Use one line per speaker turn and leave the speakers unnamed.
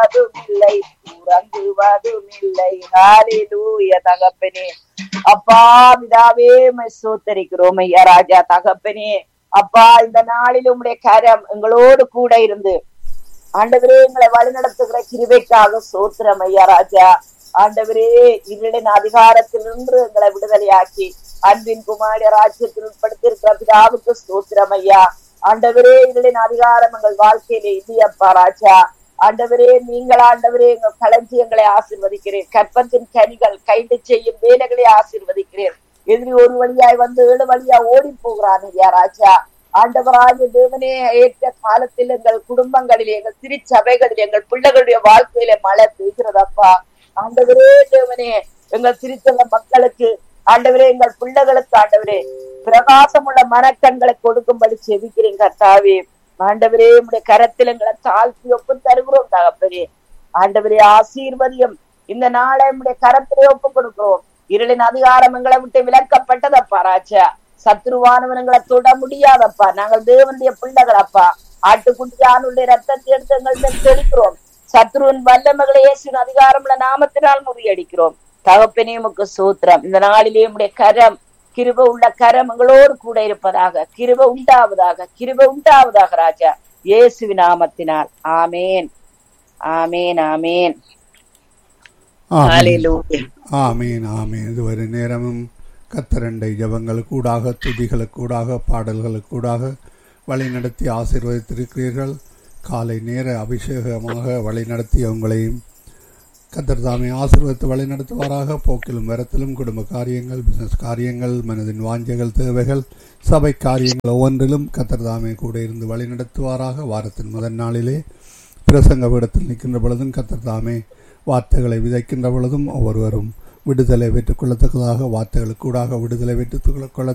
உறங்குவதும் இல்லை உறங்குவதும் இல்லை ஹalleluya தகப்பனே அப்பா பிதாவே உம்மை ஸ்தோத்தரிக்கிறோம் ஐயா ராஜா தகப்பனே அப்பா இந்த நாளில் உம்முடைய கரம் எங்களோடு கூட இருந்து ஆண்டவரே எங்களை வழிநடத்துகிற கிருபைக்காக சோத்திரம் ஐயா ராஜா ஆண்டவரே இருளின் அதிகாரத்திலிருந்து எங்களை விடுதலையாக்கி அன்பின் குமார ராஜ்யத்தில் உட்படுத்தியிருக்கிற பிதாவுக்கு ஸ்தோத்திரம் ஐயா ஆண்டவரே இருளின் அதிகாரம் எங்கள் வாழ்க்கையில இல்லையப்பா ராஜா ஆண்டவரே நீங்கள் ஆண்டவரே எங்கள் களஞ்சியங்களை ஆசிர்வதிக்கிறேன் கற்பத்தின் கனிகள் கைது செய்யும் வேலைகளை ஆசிர்வதிக்கிறேன் எதிரி ஒரு வழியாய் வந்து ஏழு வழியா ஓடி போகிறான் ஐயா ராஜா ஆண்டவராகிய தேவனே ஏற்ற காலத்தில் எங்கள் குடும்பங்களில் எங்கள் திருச்சபைகளில் எங்கள் பிள்ளைகளுடைய வாழ்க்கையில மழை பெய்கிறதப்பா ஆண்டவரே தேவனே எங்கள் திருச்சபை மக்களுக்கு ஆண்டவரே எங்கள் பிள்ளைகளுக்கு ஆண்டவரே பிரகாசமுள்ள மனக்கண்களை கொடுக்கும்படி செவிக்கிறேன் கர்த்தாவே ஆண்டவரே உடைய கரத்தில் எங்களை தாழ்த்தி ஒப்பு தருகிறோம் தகப்பனே ஆண்டவரே ஆசீர்வதியம் இந்த நாளை உடைய கரத்திலே ஒப்பு கொடுக்கிறோம் இருளின் அதிகாரம் எங்களை விட்டு விலக்கப்பட்டதப்பா ராஜா சத்ருவானவன் எங்களை தொட முடியாதப்பா நாங்கள் தேவனுடைய பிள்ளைகளப்பா ஆட்டுக்குட்டியானுடைய ரத்தத்தை எடுத்து எங்கள் தெளிக்கிறோம் சத்ருவின் வல்லமகளை இயேசுவின் அதிகாரமுள்ள நாமத்தினால் முறியடிக்கிறோம் தகப்பனே உமக்கு சூத்திரம் இந்த நாளிலே உடைய கரம் கிருப உள்ள கரம் எங்களோடு கூட இருப்பதாக கிருப உண்டாவதாக கிருப உண்டாவதாக ராஜா இயேசுவின் நாமத்தினால் ஆமேன் ஆமேன் ஆமேன்
ஆமீன்
ஹalleluya
ஆமீன் ஆமீன் இதுவரை நேரமும் கத்தரண்டை ஜபங்களுக்கூடாக துதிகளுக்கூடாக பாடல்களுக்கூடாக வழிநடத்தி ஆசீர்வதித்திருக்கிறீர்கள் காலை நேர அபிஷேகமாக வழிநடத்தி உங்களையும் கத்தர் தாமே ஆசீர்வதித்து வழிநடத்துவாராக போக்கிலும் வரத்திலும் குடும்ப காரியங்கள் பிசினஸ் காரியங்கள் மனதின் வாஞ்சைகள் தேவைகள் சபை காரியங்கள் ஒவ்வொன்றிலும் கத்தர் தாமே கூட இருந்து வழிநடத்துவாராக வாரத்தின் முதல் நாளிலே பிரசங்க பீடத்தில் நிற்கின்ற பொழுதும் கத்தர் தாமே வார்த்தைகளை விதைக்கின்ற பொழுதும் ஒவ்வொருவரும் விடுதலை பெற்றுக் கொள்ளத்தக்கதாக வார்த்தைகளுக்கூடாக விடுதலை பெற்றுக் கொள்ள